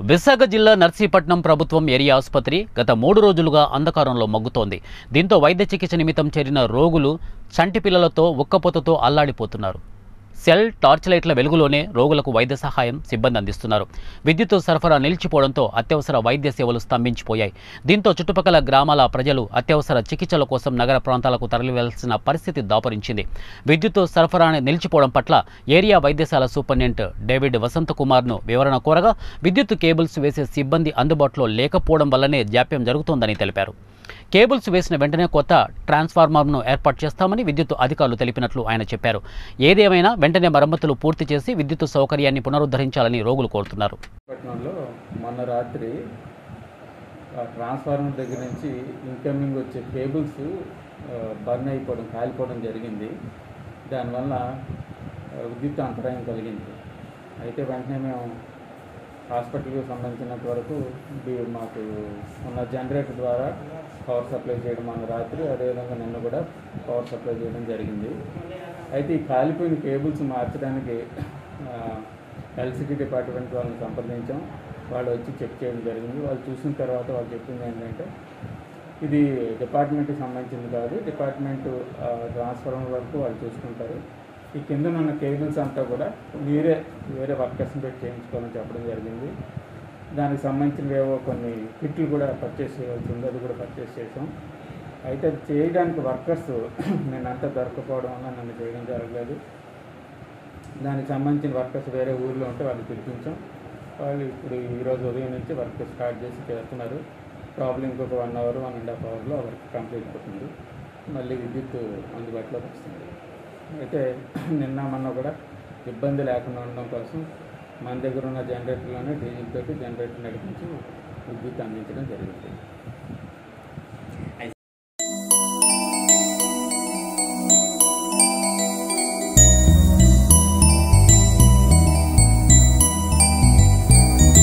విశాఖ జిల్లా నర్సీపట్నం ప్రభుత్వం ఏరియా ఆసుపత్రి గత మూడు రోజులుగా అంధకారంలో మగ్గుతోంది దీంతో వైద్య చికిత్స నిమిత్తం చేరిన రోగులు చంటి పిల్లలతో ఉక్కపోతతో అల్లాడిపోతున్నారు సెల్ టార్చ్ లైట్ల వెలుగులోనే రోగులకు వైద్య సహాయం సిబ్బంది అందిస్తున్నారు విద్యుత్ సరఫరా నిలిచిపోవడంతో అత్యవసర వైద్య సేవలు స్తంభించిపోయాయి దీంతో చుట్టుపక్కల గ్రామాల ప్రజలు అత్యవసర చికిత్సల కోసం నగర ప్రాంతాలకు తరలివెళ్లాల్సిన పరిస్థితి దాపరించింది విద్యుత్ సరఫరా నిలిచిపోవడం పట్ల ఏరియా వైద్యశాల సూపరింటెండెంట్ డేవిడ్ వసంత కుమార్ను వివరణ కోరగా విద్యుత్ కేబుల్స్ వేసే సిబ్బంది అందుబాటులో లేకపోవడం వల్లనే జాప్యం జరుగుతోందని తెలిపారు కేబుల్స్ వేసిన వెంటనే కొత్త ట్రాన్స్ఫార్మర్ను ఏర్పాటు చేస్తామని విద్యుత్ అధికారులు తెలిపినట్లు ఆయన చెప్పారు ఏదేమైనా వెంటనే మరమ్మతులు పూర్తి చేసి విద్యుత్ సౌకర్యాన్ని పునరుద్ధరించాలని రోగులు కోరుతున్నారు పట్టణంలో మొన్న రాత్రి ఆ ట్రాన్స్ఫార్మర్ దగ్గర నుంచి ఇన్కమింగ్ వచ్చే కేబుల్స్ ఆ, బర్న్ అయిపోవడం కాలిపోవడం జరిగింది దానివల్ల ఆ, విద్యుత్ అంతరాయం కలిగింది అయితే వెంటనే మేము హాస్పిటల్కి సంబంధించినంత వరకు డి- మాకు ఉన్న జనరేటర్ ద్వారా పవర్ సప్లై చేయడం మొన్న రాత్రి అదేవిధంగా నిన్న కూడా పవర్ సప్లై చేయడం జరిగింది అయితే ఈ కాలిపోయిన కేబుల్స్ మార్చడానికి ఎల్సిటీ డిపార్ట్మెంట్ వాళ్ళని సంప్రదించాం వాళ్ళు వచ్చి చెక్ చేయడం జరిగింది వాళ్ళు చూసిన తర్వాత వాళ్ళు చెప్పింది ఏంటంటే ఇది డిపార్ట్మెంట్కి సంబంధించింది కాదు డిపార్ట్మెంట్ ట్రాన్స్ఫార్మర్ వరకు వాళ్ళు చూసుకుంటారు ఈ కింద ఉన్న కేబుల్స్ అంతా కూడా మీరే వేరే వర్కర్స్ని పెట్టి చేయించుకోవాలని చెప్పడం జరిగింది దానికి సంబంధించిన ఏవో కొన్ని కిట్లు కూడా పర్చేస్ చేయాల్సి ఉంది అది కూడా పర్చేస్ చేసాం అయితే అది చేయడానికి వర్కర్స్ నేనంతా దొరకపోవడం వల్ల నన్ను చేయడం జరగలేదు దానికి సంబంధించిన వర్కర్స్ వేరే ఊర్లో ఉంటే వాళ్ళు పిలిపించాం వాళ్ళు ఇప్పుడు ఈరోజు ఉదయం నుంచి వర్క్ స్టార్ట్ చేసి చేస్తున్నారు ప్రాబ్లం ఇంకొక one hour one and half అవర్లో వర్క్ కంప్లీట్ అవుతుంది మళ్ళీ విద్యుత్ అందుబాటులోకి వస్తుంది అయితే నిన్న మొన్న కూడా ఇబ్బంది లేకుండా ఉండడం కోసం మన దగ్గర ఉన్న జనరేటర్లోనే డీజిల్ తోటి జనరేటర్ నడిపించి విద్యుత్ అందించడం జరిగింది